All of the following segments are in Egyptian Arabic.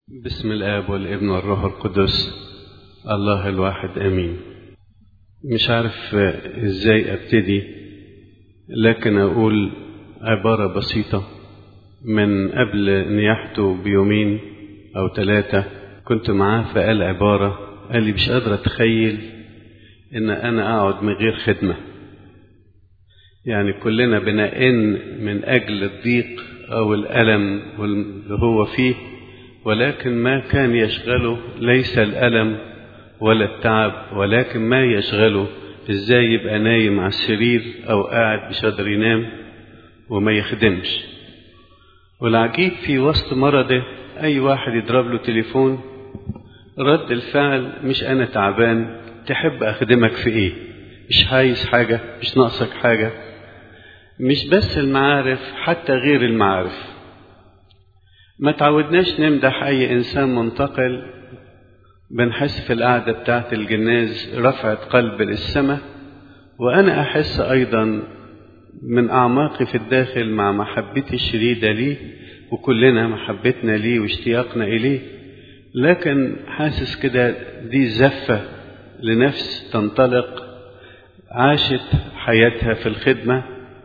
بسم الآب والابن والروح القدس الله الواحد آمين مش عارف ازاي ابتدي لكن اقول عبارة بسيطة من قبل نياحته بيومين او ثلاثة كنت معاه فقال عبارة قال لي مش قادر اتخيل ان انا اقعد من غير خدمة يعني كلنا بنئن من اجل الضيق او الالم اللي هو فيه ولكن ما كان يشغله ليس الألم ولا التعب ولكن ما يشغله ازاي يبقى نايم على السرير او قاعد مش قادر ينام وما يخدمش والعجيب في وسط مرضه اي واحد يضرب له تليفون رد الفعل مش انا تعبان تحب اخدمك في ايه مش عايز حاجة مش ناقصك حاجة مش بس المعارف حتى غير المعارف ما تعودناش نمدح أي إنسان منتقل بنحس في القعدة بتاعت الجناز رفعة قلب للسماء وأنا أحس أيضا من أعماقي في الداخل مع محبتي الشديدة ليه وكلنا محبتنا ليه واشتياقنا إليه لكن حاسس كده دي زفة لنفس تنطلق عاشت حياتها في الخدمة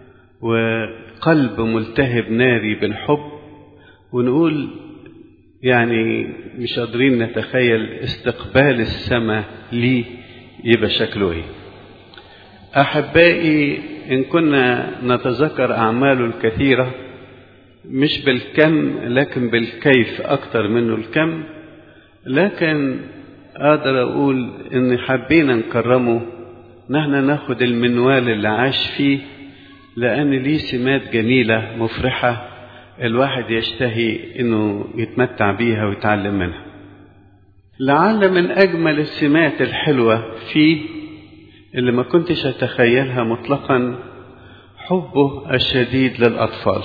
وقلب ملتهب ناري بالحب ونقول يعني مش قادرين نتخيل استقبال السماء ليه يبقى شكله ايه احبائي ان كنا نتذكر اعماله الكثيره مش بالكم لكن بالكيف اكتر منه الكم لكن اقدر اقول ان حبينا نكرمه نحن ناخد المنوال اللي عاش فيه لان ليه سمات جميله مفرحه الواحد يشتهي انه يتمتع بيها ويتعلم منها لعل من اجمل السمات الحلوه فيه اللي ما كنتش اتخيلها مطلقا حبه الشديد للاطفال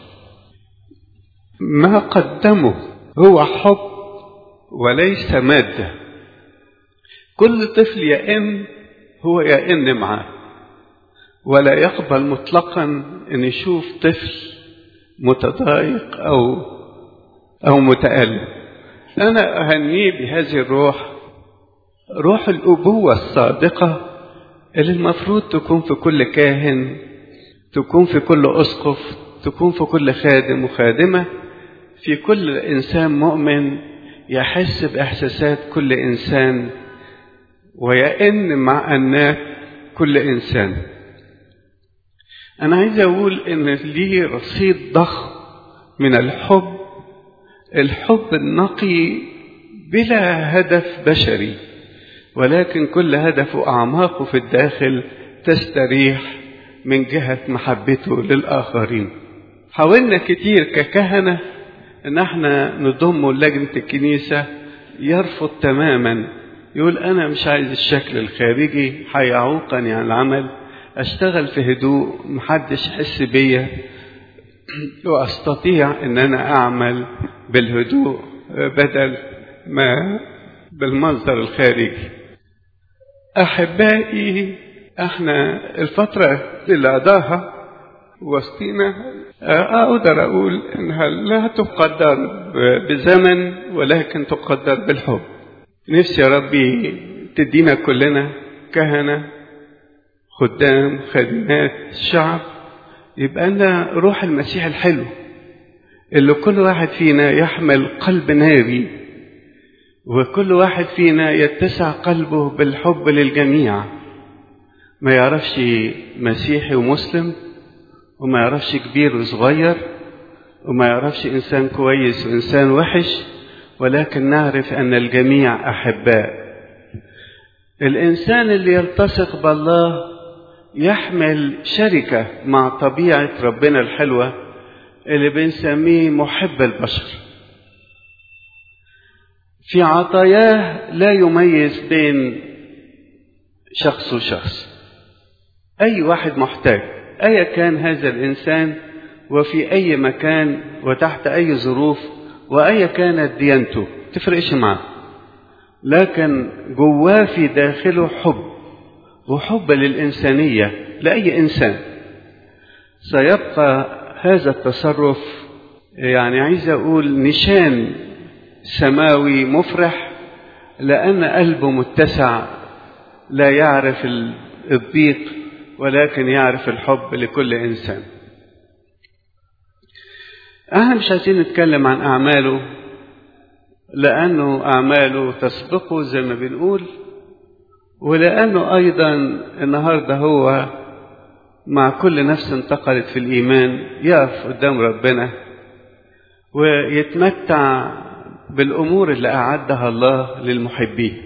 ما قدمه هو حب وليس ماده كل طفل يئن هو يئن معاه ولا يقبل مطلقا ان يشوف طفل متضايق أو أو متألم أنا أهنيه بهذه الروح روح الأبوة الصادقة اللي المفروض تكون في كل كاهن تكون في كل أسقف تكون في كل خادم وخادمة في كل إنسان مؤمن يحس بإحساسات كل إنسان ويئن مع أنات كل إنسان أنا عايز أقول إن ليه رصيد ضخم من الحب الحب النقي بلا هدف بشري ولكن كل هدفه أعماقه في الداخل تستريح من جهة محبته للآخرين حاولنا كتير ككهنة إن احنا نضمه لجنة الكنيسة يرفض تماما يقول أنا مش عايز الشكل الخارجي هيعوقني عن العمل اشتغل في هدوء محدش يحس بيا واستطيع ان انا اعمل بالهدوء بدل ما بالمنظر الخارجي احبائي احنا الفترة اللي قضاها وسطينا اقدر اقول انها لا تقدر بزمن ولكن تقدر بالحب نفسي يا ربي تدينا كلنا كهنه خدام خادمات شعب يبقى لنا روح المسيح الحلو اللي كل واحد فينا يحمل قلب ناري وكل واحد فينا يتسع قلبه بالحب للجميع ما يعرفش مسيحي ومسلم وما يعرفش كبير وصغير وما يعرفش انسان كويس وانسان وحش ولكن نعرف ان الجميع احباء الانسان اللي يلتصق بالله يحمل شركة مع طبيعة ربنا الحلوة اللي بنسميه محب البشر في عطاياه لا يميز بين شخص وشخص أي واحد محتاج أيا كان هذا الإنسان وفي أي مكان وتحت أي ظروف وأيا كانت ديانته تفرقش معاه لكن جواه في داخله حب وحب للإنسانية لأي إنسان سيبقى هذا التصرف يعني عايز أقول نشان سماوي مفرح لأن قلبه متسع لا يعرف الضيق ولكن يعرف الحب لكل إنسان احنا مش عايزين نتكلم عن أعماله لأنه أعماله تسبقه زي ما بنقول ولأنه أيضا النهاردة هو مع كل نفس انتقلت في الإيمان يقف قدام ربنا ويتمتع بالأمور اللي أعدها الله للمحبين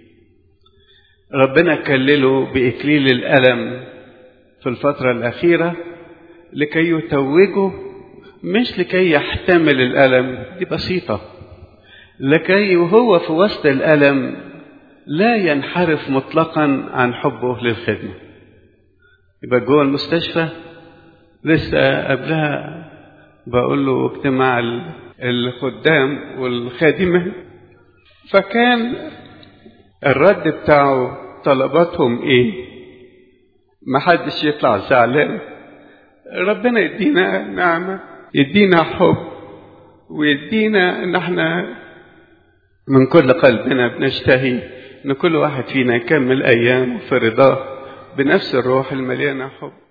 ربنا كلله بإكليل الألم في الفترة الأخيرة لكي يتوجه مش لكي يحتمل الألم دي بسيطة لكي وهو في وسط الألم لا ينحرف مطلقا عن حبه للخدمة يبقى جوه المستشفى لسه قبلها بقول له اجتماع الخدام والخادمة فكان الرد بتاعه طلباتهم ايه محدش يطلع زعلان ربنا يدينا نعمة يدينا حب ويدينا ان احنا من كل قلبنا بنشتهي ان كل واحد فينا يكمل ايامه في رضاه بنفس الروح المليانة حب